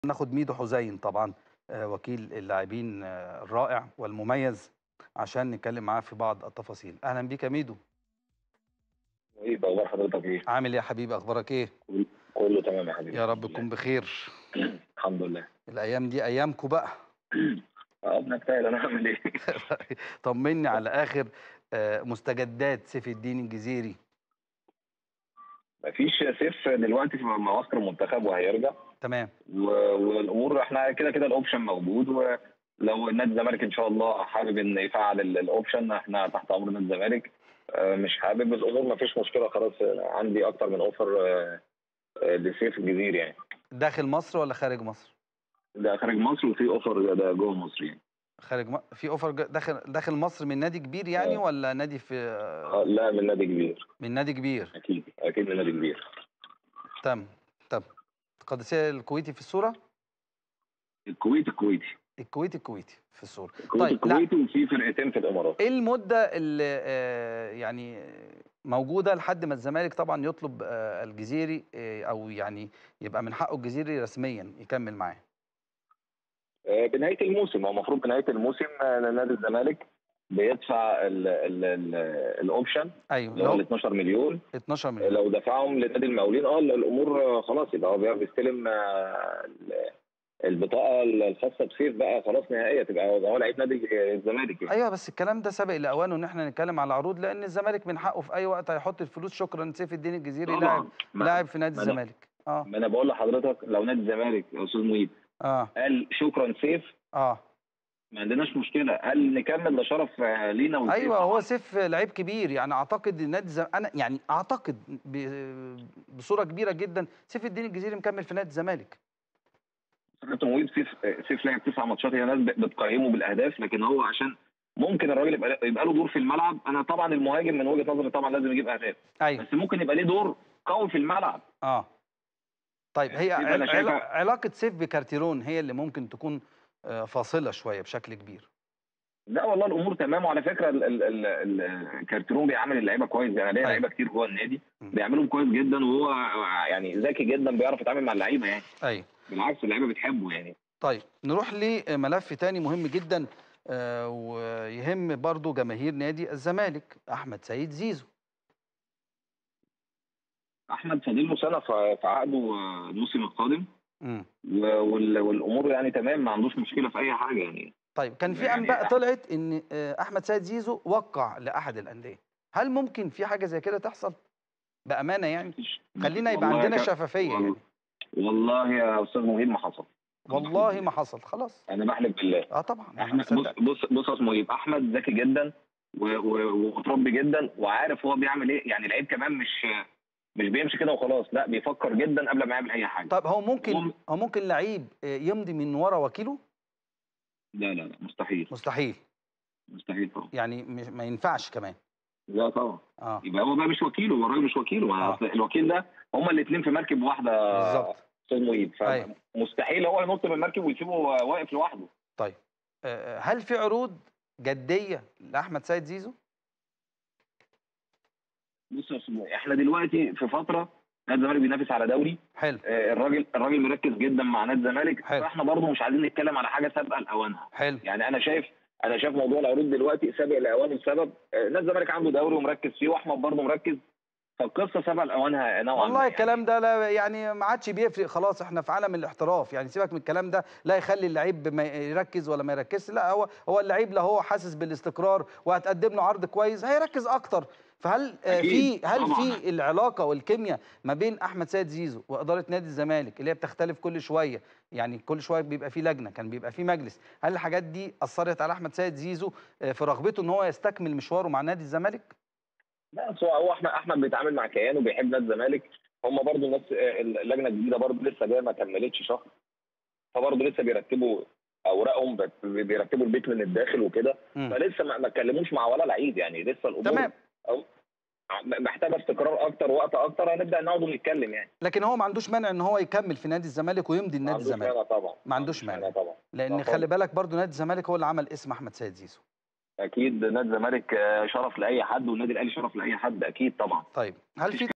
ناخد ميدو حسين طبعا آه، وكيل اللاعبين آه، الرائع والمميز عشان نتكلم معاه في بعض التفاصيل اهلا بيك يا ميدو ايه اخبار حضرتك ايه؟ عامل ايه يا حبيبي اخبارك ايه كله تمام يا حبيبي يا رب الحمد تكون بخير لله. الحمد لله الايام دي ايامكم بقى اه بنجتهد انا هعمل ايه؟ طمني على اخر آه، مستجدات سيف الدين الجزيري مفيش سيف دلوقتي في معسكر المنتخب وهيرجع تمام و... والامور احنا كده كده الاوبشن موجود ولو نادي الزمالك ان شاء الله حابب ان يفعل ال- الاوبشن احنا تحت امر نادي الزمالك آه، مش حابب الامور مفيش مشكله خلاص آه، عندي اكتر من اوفر آه، آه، لسيف الجزيري يعني داخل مصر ولا خارج مصر ده خارج مصر وفي اوفر ده جوه مصر يعني خارج م... في اوفر ج- داخل داخل مصر من نادي كبير يعني آه. ولا نادي في آه، لا من نادي كبير من نادي كبير اكيد اكيد من نادي كبير تم تم القادسيه الكويتي في الصوره الكويت الكويتي الكويت الكويتي في الصوره الكويت طيب لا الكويتي وفي فرقتين في الامارات ايه المده اللي آه، يعني موجوده لحد ما الزمالك طبعا يطلب آه، الجزيري آه، او يعني يبقى من حقه الجزيري رسميا يكمل معاه آه، بنهايه الموسم هو المفروض بنهايه الموسم آه، نادي الزمالك بيدفع ال- ال- ال- الاوبشن ايوه اللي هو ال لو 12 مليون 12 مليون لو دفعهم لنادي المقاولين اه الامور آه، خلاص يبقى هو بيعرف بيستلم آه، ال- البطاقه الخاصه بسيف بقى خلاص نهائيه تبقى هو هو لعيب نادي الزمالك يعني ايوه بس الكلام ده سابق لاوانه ان احنا نتكلم على عروض لان الزمالك من حقه في اي وقت هيحط الفلوس شكرا سيف الدين الجزيري لاعب طبعا ما- لاعب في نادي ما أنا- الزمالك اه ما انا بقول لحضرتك لو نادي الزمالك يا استاذ مهيب اه قال شكرا سيف اه ما عندناش مشكله قال نكمل ده شرف آه، لينا ولسيف ايوه طبعاً. هو سيف لعيب كبير يعني اعتقد نادي الزم... انا يعني اعتقد ب... بصوره كبيره جدا سيف الدين الجزيري مكمل في نادي الزمالك كابتن مهيب سيف سيف لعب تسع ماتشات هي ناس بتقيمه بالاهداف لكن هو عشان ممكن الراجل يبقى يبقى له دور في الملعب انا طبعا المهاجم من وجهه نظري طبعا لازم يجيب اهداف ايوه بس ممكن يبقى ليه دور قوي في الملعب اه طيب هي سيف أنا عل... عل... شايفها- علاقه سيف بكارتيرون هي اللي ممكن تكون آه، فاصله شويه بشكل كبير لا والله الامور تمام وعلى فكره ال- ال- ال- ال- كارتيرون بيعامل اللعيبه كويس يعني ليه أيوة. لعيبه كتير جوه النادي م. بيعملهم كويس جدا وهو يعني ذكي جدا بيعرف يتعامل مع اللعيبه يعني ايوه بالعكس اللعيبه بتحبه يعني طيب نروح لملف تاني مهم جدا آه، ويهم برضو جماهير نادي الزمالك احمد سيد زيزو احمد فاضل له سنه في في عقده آه، الموسم القادم مم. و- وال- والامور يعني تمام ما عندوش مشكله في اي حاجه يعني طيب كان في يعني انباء أح- طلعت ان آه، احمد سيد زيزو وقع لاحد الانديه هل ممكن في حاجه زي كده تحصل بامانه يعني خلينا يبقى والله يا عندنا كاب- شفافيه والله- يعني والله يا استاذ مهيب ما حصل والله ما حصل خلاص انا بحلف بالله اه طبعا انا احمد بص مصدق بص بص يا استاذ مهيب احمد ذكي جدا و- و- ومتربي جدا وعارف هو بيعمل ايه يعني العيب كمان مش مش بيمشي كده وخلاص لا بيفكر جدا قبل ما يعمل اي حاجه طيب هو ممكن هو- هو ممكن لعيب آه، يمضي من ورا وكيله لا لا لا مستحيل مستحيل مستحيل طبعا يعني مش ما ينفعش كمان لا طبعا اه يبقى هو بقى مش وكيله هو الراجل مش وكيله ما آه. أصل الوكيل ده هما الاثنين في مركب واحده بالظبط استاذ مهيب أيوة. فمستحيل هو ينط من المركب ويسيبه واقف لوحده طيب آه، هل في عروض جديه لاحمد سيد زيزو بص يا استاذ مهيب، احنا دلوقتي في فتره نادي الزمالك بينافس على دوري حلو آه، الراجل الراجل مركز جدا مع نادي الزمالك حلو. فاحنا برضه مش عايزين نتكلم على حاجه سابقه لاوانها حلو يعني انا شايف انا شايف موضوع العروض دلوقتي سابق لاوانه بسبب آه، نادي الزمالك عنده دوري ومركز فيه واحمد برضه مركز فالقصه سابقه لاوانها نوعا والله ما الكلام ده لا يعني ما عادش بيفرق خلاص احنا في عالم الاحتراف يعني سيبك من الكلام ده لا يخلي اللعيب ما يركز ولا ما يركزش لا هو هو اللعيب لا هو حاسس بالاستقرار وهتقدم له عرض كويس هيركز اكتر فهل آه، في أكيد، هل طبعاً. في العلاقه والكيمياء ما بين احمد سيد زيزو واداره نادي الزمالك اللي هي بتختلف كل شويه يعني كل شويه بيبقى في لجنه كان بيبقى في مجلس هل الحاجات دي اثرت على احمد سيد زيزو آه، في رغبته ان هو يستكمل مشواره مع نادي الزمالك لا بس هو هو احمد احمد بيتعامل مع كيان وبيحب نادي الزمالك هم برضه الناس آه، اللجنه الجديده برضه لسه جايه ما كملتش شهر فبرضه لسه بيرتبوا اوراقهم بت- بيرتبوا البيت من الداخل وكده مم. فلسه ما ما اتكلموش مع ولا لعيب يعني لسه الامور تمام محتاجه استقرار اكتر وقت اكتر هنبدا نقعد ونتكلم يعني لكن هو ما عندوش مانع ان هو يكمل في نادي الزمالك ويمضي ما لنادي عندوش الزمالك مانع طبعا ما عندوش مانع طبعا لان لا خلي بالك برضو نادي الزمالك هو اللي عمل اسم احمد سيد زيزو اكيد نادي الزمالك آه، شرف لاي حد والنادي الاهلي شرف لاي حد اكيد طبعا طيب هل في